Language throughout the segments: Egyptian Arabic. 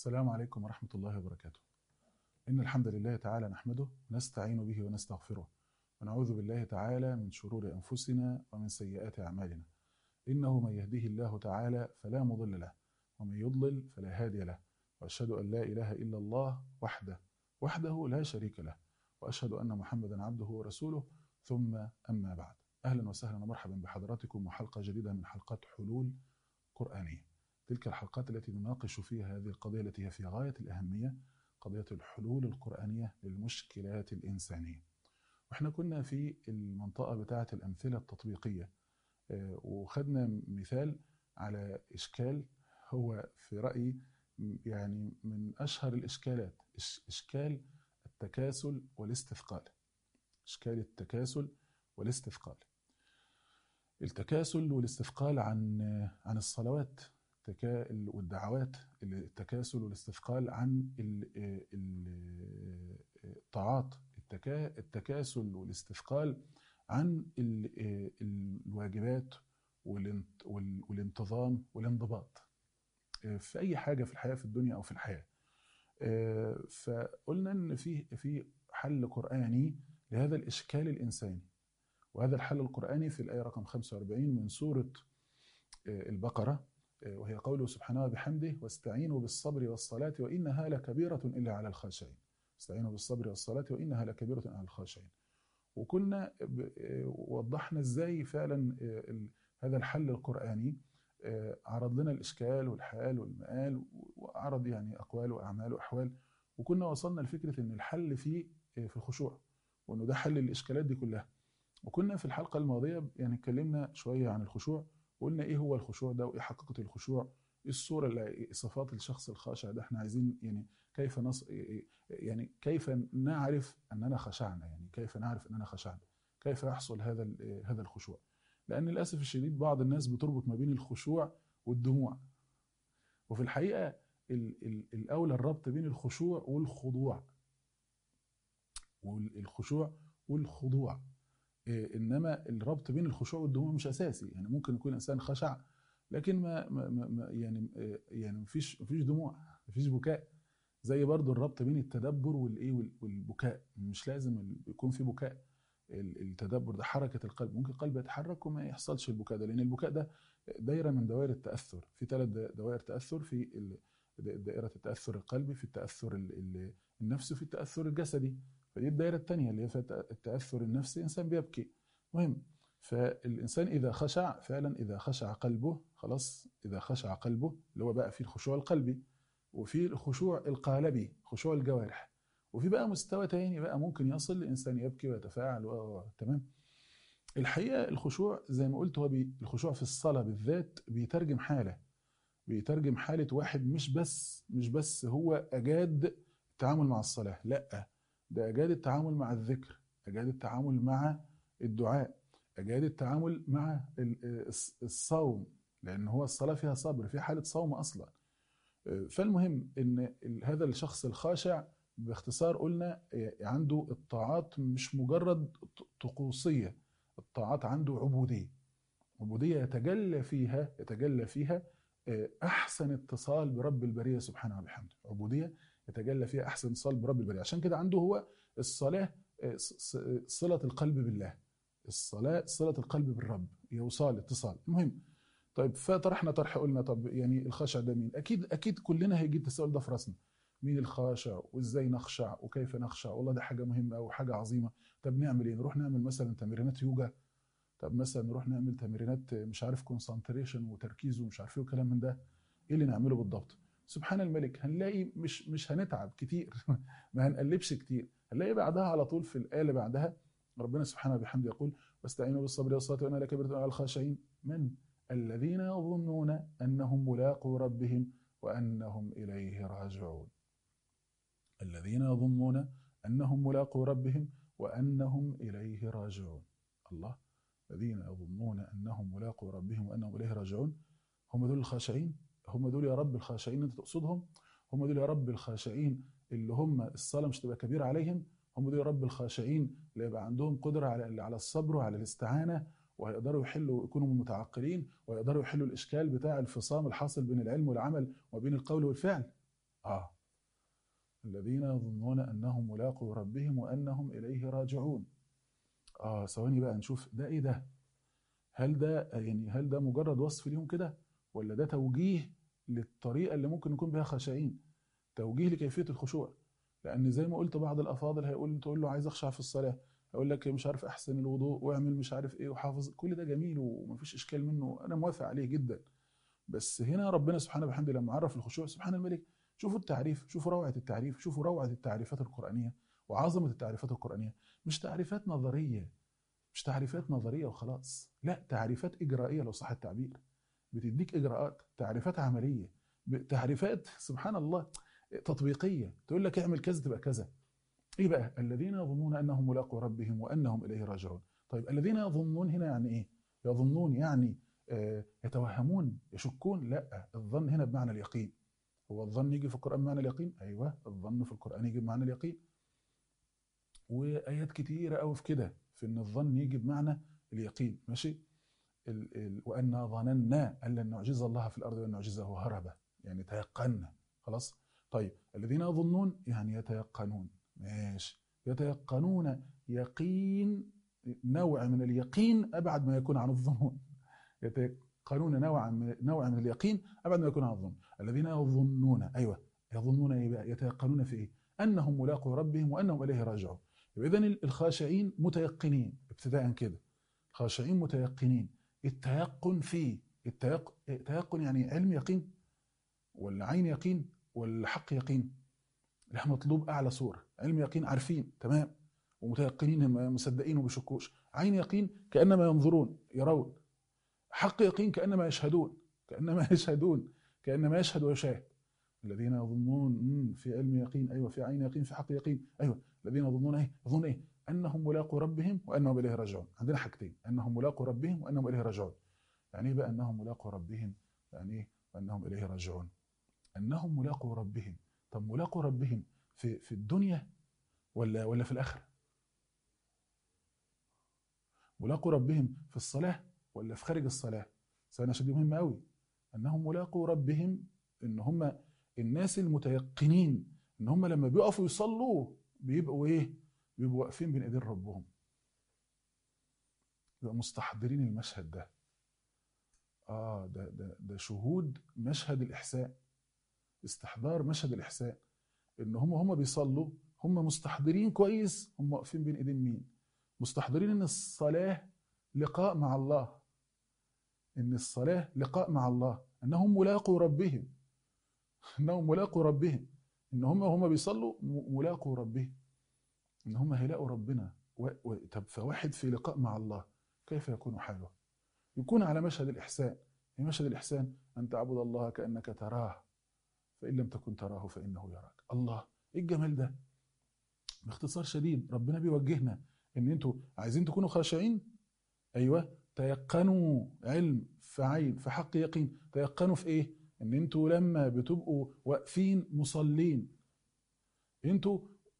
السلام عليكم ورحمة الله وبركاته إن الحمد لله تعالى نحمده ونستعين به ونستغفره ونعوذ بالله تعالى من شرور أنفسنا ومن سيئات أعمالنا إنه من يهده الله تعالى فلا مضل له ومن يضلل فلا هادي له وأشهد أن لا إله إلا الله وحده وحده لا شريك له وأشهد أن محمدا عبده ورسوله ثم أما بعد أهلا وسهلا ومرحبا بحضراتكم وحلقة جديدة من حلقات حلول قرآنية تلك الحلقات التي نناقش فيها هذه القضية التي هي في غاية الأهمية قضية الحلول القرآنية للمشكلات الإنسانية واحنا كنا في المنطقة بتاعة الأمثلة التطبيقية وخدنا مثال على إشكال هو في رأيي يعني من أشهر الإشكالات إشكال التكاسل والاستثقال إشكال التكاسل والاستثقال التكاسل والاستثقال عن عن الصلوات والدعوات التكاسل والاستثقال عن الطاعات التكاسل والاستثقال عن الواجبات والانتظام والانضباط في اي حاجه في الحياه في الدنيا او في الحياه فقلنا ان في في حل قراني لهذا الاشكال الانساني وهذا الحل القراني في الايه رقم 45 من سوره البقره وهي قوله سبحانه وبحمده واستعينوا بالصبر والصلاة وإنها لكبيرة إلا على الخاشعين استعينوا بالصبر والصلاة وإنها لكبيرة على الخاشعين وكنا وضحنا ازاي فعلا هذا الحل القرآني عرض لنا الإشكال والحال والمآل وعرض يعني أقوال وأعمال وأحوال وكنا وصلنا لفكرة أن الحل فيه في الخشوع وأنه ده حل الإشكالات دي كلها وكنا في الحلقة الماضية يعني اتكلمنا شوية عن الخشوع وقلنا ايه هو الخشوع ده وايه حقيقه الخشوع ايه الصوره اللي صفات الشخص الخاشع ده احنا عايزين يعني كيف نص يعني كيف نعرف اننا خشعنا يعني كيف نعرف اننا خشعنا كيف يحصل هذا هذا الخشوع لان للاسف الشديد بعض الناس بتربط ما بين الخشوع والدموع وفي الحقيقه ال ال الاولى الربط بين الخشوع والخضوع والخشوع والخضوع انما الربط بين الخشوع والدموع مش اساسي يعني ممكن يكون انسان خشع لكن ما, ما, ما يعني يعني مفيش مفيش دموع مفيش بكاء زي برضو الربط بين التدبر والايه والبكاء مش لازم يكون في بكاء التدبر ده حركه القلب ممكن القلب يتحرك وما يحصلش البكاء ده لان البكاء ده دايره من دوائر التاثر في ثلاث دوائر تاثر في دائره التاثر القلبي في التاثر النفسي وفي التاثر الجسدي فدي الدائره الثانيه اللي هي فيها التاثر النفسي الانسان بيبكي مهم فالانسان اذا خشع فعلا اذا خشع قلبه خلاص اذا خشع قلبه اللي هو بقى فيه الخشوع القلبي وفي الخشوع القالبي خشوع الجوارح وفي بقى مستوى تاني بقى ممكن يصل الانسان يبكي ويتفاعل و تمام الحقيقه الخشوع زي ما قلت هو بي الخشوع في الصلاه بالذات بيترجم حاله بيترجم حاله واحد مش بس مش بس هو اجاد التعامل مع الصلاه لا ده أجاد التعامل مع الذكر أجاد التعامل مع الدعاء أجاد التعامل مع الصوم لأن هو الصلاة فيها صبر في حالة صوم أصلا فالمهم أن هذا الشخص الخاشع باختصار قلنا عنده الطاعات مش مجرد طقوسية الطاعات عنده عبودية عبودية يتجلى فيها يتجلى فيها أحسن اتصال برب البرية سبحانه وبحمده عبودية يتجلى فيها احسن اتصال برب البرية عشان كده عنده هو الصلاه صله القلب بالله الصلاه صله القلب بالرب هي وصال اتصال المهم طيب فطرحنا طرح قلنا طب يعني الخاشع ده مين اكيد اكيد كلنا هيجي التساؤل ده في راسنا مين الخاشع وازاي نخشع وكيف نخشع والله ده حاجه مهمه او حاجه عظيمه طب نعمل ايه نروح نعمل مثلا تمرينات يوجا طب مثلا نروح نعمل تمرينات مش عارف كونسنتريشن وتركيز ومش عارف ايه وكلام من ده ايه اللي نعمله بالضبط سبحان الملك هنلاقي مش مش هنتعب كتير ما هنقلبش كتير هنلاقي بعدها على طول في الايه اللي بعدها ربنا سبحانه وبحمده يقول واستعينوا بالصبر والصلاه وانها لكبيره على الخاشعين من الذين يظنون انهم ملاقو ربهم وانهم اليه راجعون الذين يظنون انهم ملاقو ربهم وانهم اليه راجعون الله الذين يظنون انهم ملاقو ربهم وانهم اليه راجعون هم دول الخاشعين هم دول يا رب الخاشعين انت تقصدهم هم دول يا رب الخاشعين اللي هم الصلاه مش تبقى كبيره عليهم هم دول يا رب الخاشعين اللي يبقى عندهم قدره على على الصبر وعلى الاستعانه وهيقدروا يحلوا يكونوا متعقلين ويقدروا يحلوا الاشكال بتاع الفصام الحاصل بين العلم والعمل وبين القول والفعل اه الذين يظنون انهم ملاقوا ربهم وانهم اليه راجعون اه ثواني بقى نشوف ده ايه ده هل ده يعني هل ده مجرد وصف ليهم كده ولا ده توجيه للطريقه اللي ممكن يكون بها خاشعين توجيه لكيفيه الخشوع لان زي ما قلت بعض الافاضل هيقول تقول له عايز اخشع في الصلاه يقول لك مش عارف احسن الوضوء واعمل مش عارف ايه وحافظ كل ده جميل ومفيش اشكال منه انا موافق عليه جدا بس هنا ربنا سبحانه وبحمده لما عرف الخشوع سبحان الملك شوفوا التعريف شوفوا روعه التعريف شوفوا روعه التعريفات القرانيه وعظمه التعريفات القرانيه مش تعريفات نظريه مش تعريفات نظريه وخلاص لا تعريفات اجرائيه لو صح التعبير بتديك اجراءات تعريفات عمليه تعريفات سبحان الله تطبيقيه تقول لك اعمل كذا تبقى كذا ايه بقى الذين يظنون انهم ملاقوا ربهم وانهم اليه راجعون طيب الذين يظنون هنا يعني ايه يظنون يعني آه يتوهمون يشكون لا الظن هنا بمعنى اليقين هو الظن يجي في القران بمعنى اليقين ايوه الظن في القران يجي بمعنى اليقين وايات كتيره قوي في كده في ان الظن يجي بمعنى اليقين ماشي ال ال وأنا ظننا أن لن نعجز الله في الأرض وأن نعجزه هربا يعني تيقنا خلاص طيب الذين يظنون يعني يتيقنون ماشي يتيقنون يقين نوع من اليقين أبعد ما يكون عن الظنون يتيقنون نوع من نوع من اليقين أبعد ما يكون عن الظنون الذين يظنون أيوه يظنون إيه بقى يتيقنون في إيه أنهم ملاقوا ربهم وأنهم إليه راجعون إذا الخاشعين متيقنين ابتداء كده خاشعين متيقنين التيقن فيه التيقن, التيقن يعني علم يقين ولا عين يقين ولا حق يقين اللي مطلوب اعلى صوره علم يقين عارفين تمام ومتيقنين مصدقين وبيشكوش عين يقين كانما ينظرون يرون حق يقين كانما يشهدون كانما يشهدون كانما يشهد ويشاهد الذين يظنون في علم يقين ايوه في عين يقين في حق يقين ايوه الذين يظنون ايه يظنون ايه انهم ملاقوا ربهم وانهم اليه راجعون عندنا حاجتين انهم ملاقوا ربهم وانهم اليه راجعون يعني ايه بقى انهم ملاقوا ربهم يعني ايه وانهم اليه راجعون انهم ملاقوا ربهم طب ملاقوا ربهم في في الدنيا ولا ولا في الاخره ملاقوا ربهم في الصلاه ولا في خارج الصلاه سؤال عشان دي مهمه قوي انهم ملاقوا ربهم ان هم الناس المتيقنين ان هم لما بيقفوا يصلوا بيبقوا ايه بيبقوا واقفين بين ايدين ربهم بيبقوا مستحضرين المشهد ده اه ده ده ده شهود مشهد الاحسان استحضار مشهد الاحسان ان هم هم بيصلوا هم مستحضرين كويس هم واقفين بين ايدين مين مستحضرين ان الصلاه لقاء مع الله ان الصلاه لقاء مع الله انهم ملاقوا ربهم انهم ملاقوا ربهم ان هم هم بيصلوا ملاقوا ربهم ان هم هيلاقوا ربنا و... و... طب فواحد في لقاء مع الله كيف يكون حاله يكون على مشهد الإحسان في مشهد الإحسان أن تعبد الله كأنك تراه فإن لم تكن تراه فإنه يراك الله إيه الجمال ده باختصار شديد ربنا بيوجهنا ان انتوا عايزين تكونوا خاشعين ايوه تيقنوا علم في عين في حق يقين تيقنوا في ايه ان انتوا لما بتبقوا واقفين مصلين انتوا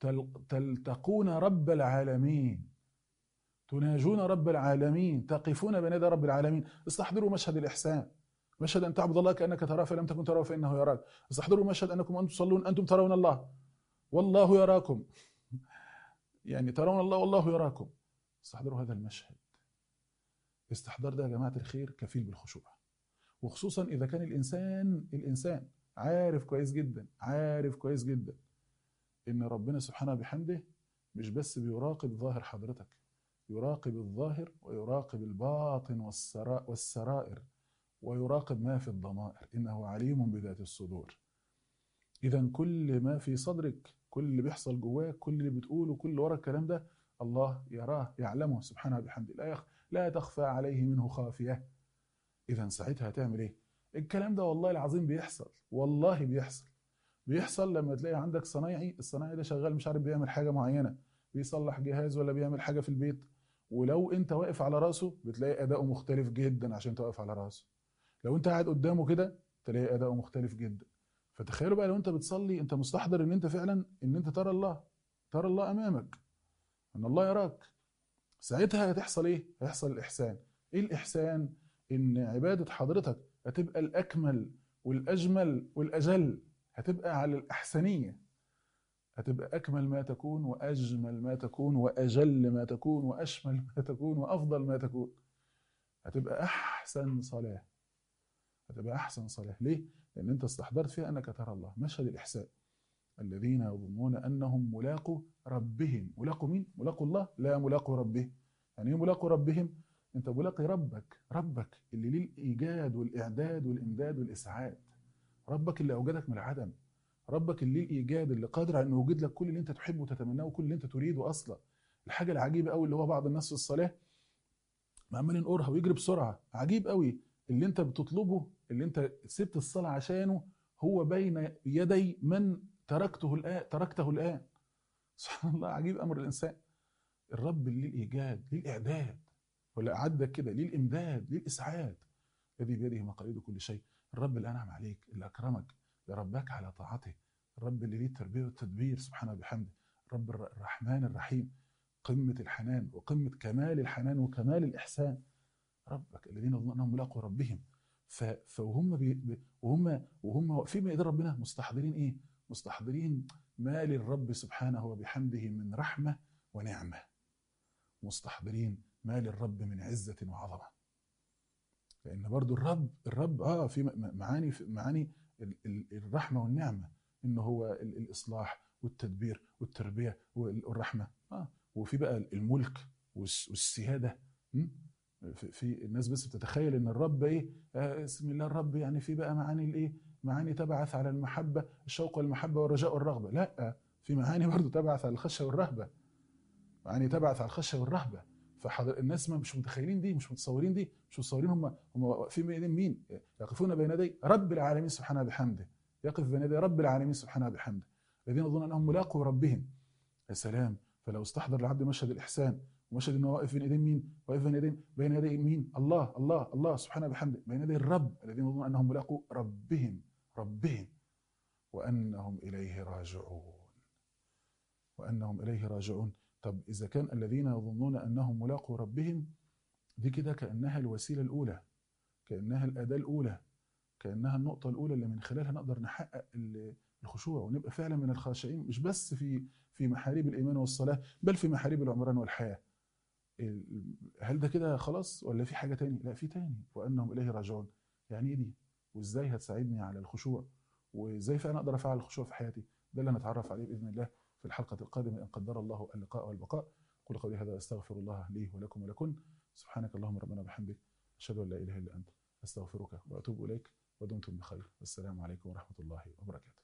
تلتقون رب العالمين تناجون رب العالمين تقفون بين يدي رب العالمين استحضروا مشهد الإحسان مشهد أن تعبد الله كأنك تراه فلم تكن تراه فإنه يراك استحضروا مشهد أنكم أنتم تصلون أنتم ترون الله والله يراكم يعني ترون الله والله يراكم استحضروا هذا المشهد الاستحضار ده يا جماعة الخير كفيل بالخشوع وخصوصا إذا كان الإنسان الإنسان عارف كويس جدا عارف كويس جدا إن ربنا سبحانه بحمده مش بس بيراقب ظاهر حضرتك يراقب الظاهر ويراقب الباطن والسرائر ويراقب ما في الضمائر إنه عليم بذات الصدور إذا كل ما في صدرك كل اللي بيحصل جواك كل اللي بتقوله كل اللي ورا الكلام ده الله يراه يعلمه سبحانه بحمده لا يخ لا تخفى عليه منه خافية إذا ساعتها هتعمل إيه؟ الكلام ده والله العظيم بيحصل والله بيحصل بيحصل لما تلاقي عندك صنايعي الصنايعي ده شغال مش عارف بيعمل حاجة معينة بيصلح جهاز ولا بيعمل حاجة في البيت ولو انت واقف على راسه بتلاقي اداؤه مختلف جدا عشان انت واقف على راسه لو انت قاعد قدامه كده تلاقي اداؤه مختلف جدا فتخيلوا بقى لو انت بتصلي انت مستحضر ان انت فعلا ان انت ترى الله ترى الله امامك ان الله يراك ساعتها هتحصل ايه هيحصل الاحسان ايه الاحسان ان عباده حضرتك هتبقى الاكمل والاجمل والاجل هتبقى على الأحسنية هتبقى أكمل ما تكون وأجمل ما تكون وأجل ما تكون وأشمل ما تكون وأفضل ما تكون هتبقى أحسن صلاة هتبقى أحسن صلاة ليه؟ لأن أنت استحضرت فيها أنك ترى الله مشهد الإحسان الذين يظنون أنهم ملاقوا ربهم ملاقوا مين؟ ملاقوا الله لا ملاقوا ربهم يعني ايه ملاقوا ربهم؟ أنت ملاقي ربك ربك اللي ليه الإيجاد والإعداد والإمداد والإسعاد ربك اللي أوجدك من العدم ربك اللي ليه الإيجاد اللي قادر على إنه يوجد لك كل اللي أنت تحبه وتتمناه وكل اللي أنت تريده أصلا الحاجة العجيبة قوي اللي هو بعض الناس في الصلاة عمال ينقرها ويجري بسرعة عجيب قوي اللي أنت بتطلبه اللي أنت سبت الصلاة عشانه هو بين يدي من تركته الآن تركته الآن سبحان الله عجيب أمر الإنسان الرب اللي ليه الإيجاد ليه الإعداد ولا أعدك كده ليه الإمداد ليه الإسعاد الذي بيده مقاليد كل شيء الرب اللي أنعم عليك اللي أكرمك اللي رباك على طاعته الرب اللي ليه التربية والتدبير سبحانه وبحمده الرب الرحمن الرحيم قمة الحنان وقمة كمال الحنان وكمال الإحسان ربك الذين يظنون أنهم ملاقوا ربهم فوهم بي وهم وهم واقفين بين ربنا مستحضرين إيه؟ مستحضرين ما للرب سبحانه وبحمده من رحمة ونعمة مستحضرين ما للرب من عزة وعظمة لأن برضو الرب الرب آه في معاني في معاني الرحمة والنعمة إنه هو الإصلاح والتدبير والتربية والرحمة آه وفي بقى الملك والسيادة في الناس بس بتتخيل ان الرب ايه آه اسم الله الرب يعني في بقى معاني الايه معاني تبعث على المحبه الشوق والمحبه والرجاء والرغبه لا في معاني برضه تبعث على الخشيه والرهبه معاني تبعث على الخشيه والرهبه فحضر الناس ما مش متخيلين دي مش متصورين دي مش متصورين هم هم واقفين بين يدين مين يقفون بين يدي رب العالمين سبحانه بحمده يقف بين يدي رب العالمين سبحانه بحمده الذين يظنون انهم ملاقوا ربهم يا سلام فلو استحضر العبد مشهد الاحسان ومشهد انه واقف بين ايدين مين؟ واقف بين يدين بين يدي مين؟ الله الله الله سبحانه بحمده بين يدي الرب الذين يظنون انهم ملاقوا ربهم ربهم وانهم اليه راجعون وانهم اليه راجعون طب اذا كان الذين يظنون انهم ملاقوا ربهم دي كده كانها الوسيله الاولى كانها الاداه الاولى كانها النقطه الاولى اللي من خلالها نقدر نحقق الخشوع ونبقى فعلا من الخاشعين مش بس في في محاريب الايمان والصلاه بل في محاريب العمران والحياه هل ده كده خلاص ولا في حاجه تاني لا في تاني وانهم اليه راجعون يعني ايه دي وازاي هتساعدني على الخشوع وازاي فعلا اقدر افعل الخشوع في حياتي ده اللي نتعرف عليه باذن الله في الحلقه القادمه ان قدر الله اللقاء والبقاء قل قولي هذا استغفر الله لي ولكم ولكن سبحانك اللهم ربنا وبحمدك اشهد ان لا اله الا انت استغفرك واتوب اليك ودمتم بخير والسلام عليكم ورحمه الله وبركاته